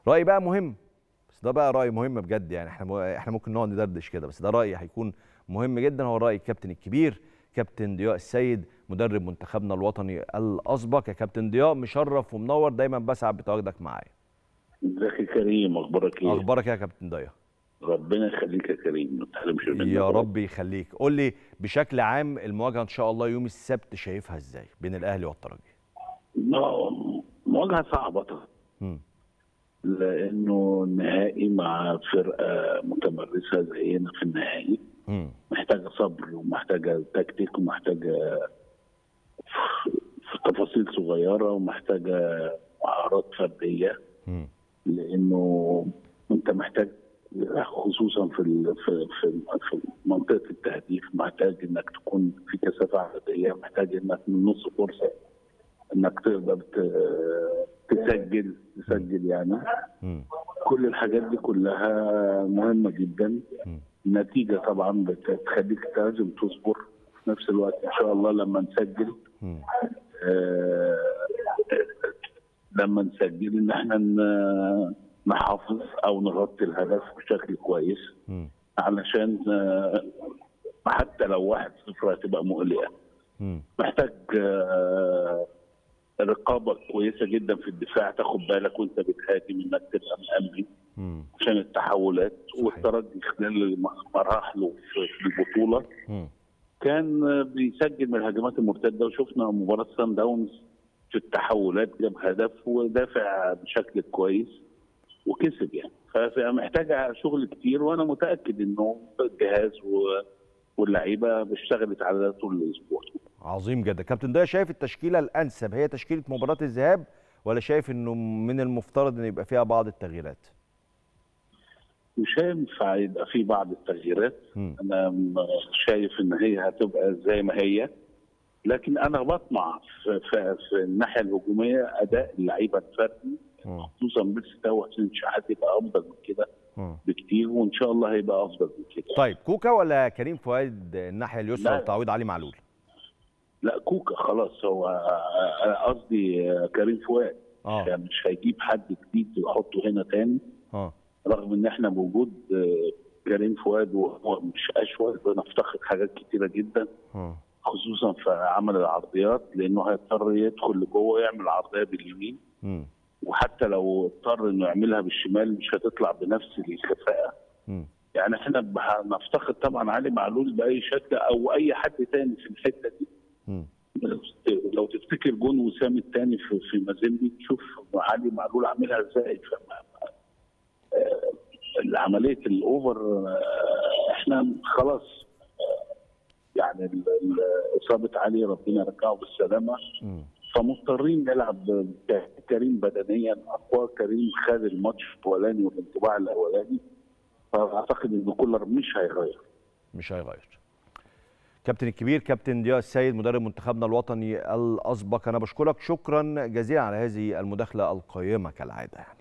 راي بقى مهم بس ده بقى راي مهم بجد يعني احنا مو- احنا ممكن نقعد ندردش كده بس ده راي هيكون مهم جدا هو راي الكابتن الكبير كابتن ضياء السيد مدرب منتخبنا الوطني الاسبق يا كابتن ضياء مشرف ومنور دايما بسعد بتواجدك معايا ازيك يا كريم اخبارك ايه؟ اخبارك إيه يا كابتن ضياء ربنا يخليك يا كريم ما تحرمش منك يا رب يخليك قول لي بشكل عام المواجهه ان شاء الله يوم السبت شايفها ازاي بين الاهلي والترجي م- مواجهه صعبه طبعا مم. لانه النهائي مع فرقه متمرسه زينا في النهائي مم. محتاجه صبر ومحتاجه تكتيك ومحتاجه في تفاصيل صغيره ومحتاجه مهارات فرديه مم. لانه انت محتاج خصوصا في ال- في في في منطقه التهديف محتاج انك تكون في كثافه عدديه محتاج انك من نص فرصه انك تقدر ت- تسجل تسجل يعني مم. كل الحاجات دي كلها مهمه جدا مم. النتيجه طبعا بتخليك لازم تصبر في نفس الوقت ان شاء الله لما نسجل مم. آه، لما نسجل ان احنا ن- نحافظ او نغطي الهدف بشكل كويس مم. علشان آه، حتى لو واحد صفر هتبقى مقلقه مم. محتاج آه، رقابه كويسه جدا في الدفاع تاخد بالك وانت بتهاجم انك تبقى مأمن مم. عشان التحولات والترجي خلال مراحله في في البطوله مم. كان آه، بيسجل من الهجمات المرتده وشفنا مباراه سان داونز في التحولات جاب هدف ودافع بشكل كويس وكسب يعني فهي محتاجه شغل كتير وانا متاكد انه الجهاز و- واللعيبه اشتغلت على ده طول الاسبوع عظيم جدا كابتن ضياء شايف التشكيله الانسب هي تشكيله مباراه الذهاب ولا شايف انه من المفترض ان يبقى فيها بعض التغييرات مش هينفع يبقى في بعض التغييرات مم. انا م- شايف ان هي هتبقى زي ما هي لكن انا بطمع في, في, في الناحيه الهجوميه اداء اللعيبه الفردي مم. خصوصا بيرستا وحسين شحات يبقى افضل من كده مم. بكتير وان شاء الله هيبقى افضل من كده طيب كوكا ولا كريم فؤاد الناحيه اليسرى لا. وتعويض علي معلول لا كوكا خلاص هو أنا قصدي كريم فؤاد اه يعني مش هيجيب حد جديد يحطه هنا تاني اه رغم ان احنا بوجود آه، كريم فؤاد وهو مش اشول بنفتقد حاجات كتيره جدا اه خصوصا في عمل العرضيات لانه هيضطر يدخل لجوه يعمل عرضيه باليمين مم. وحتى لو اضطر انه يعملها بالشمال مش هتطلع بنفس الكفاءه مم. يعني احنا هنفتقد طبعا علي معلول باي شكل او اي حد تاني في الحته دي مم. لو تفتكر جون وسام الثاني في في مازيمبي تشوف علي معلول عاملها ازاي فما- آه، عمليه الاوفر آه، احنا خلاص آه، يعني ال- ال- اصابه علي ربنا يرجعه بالسلامه مم. فمضطرين نلعب كريم بدنيا اقوى كريم خد الماتش الاولاني والانطباع الاولاني فاعتقد ان كولر مش هيغير مش هيغير كابتن الكبير كابتن ضياء السيد مدرب منتخبنا الوطني الاسبق انا بشكرك شكرا جزيلا على هذه المداخله القيمه كالعاده يعني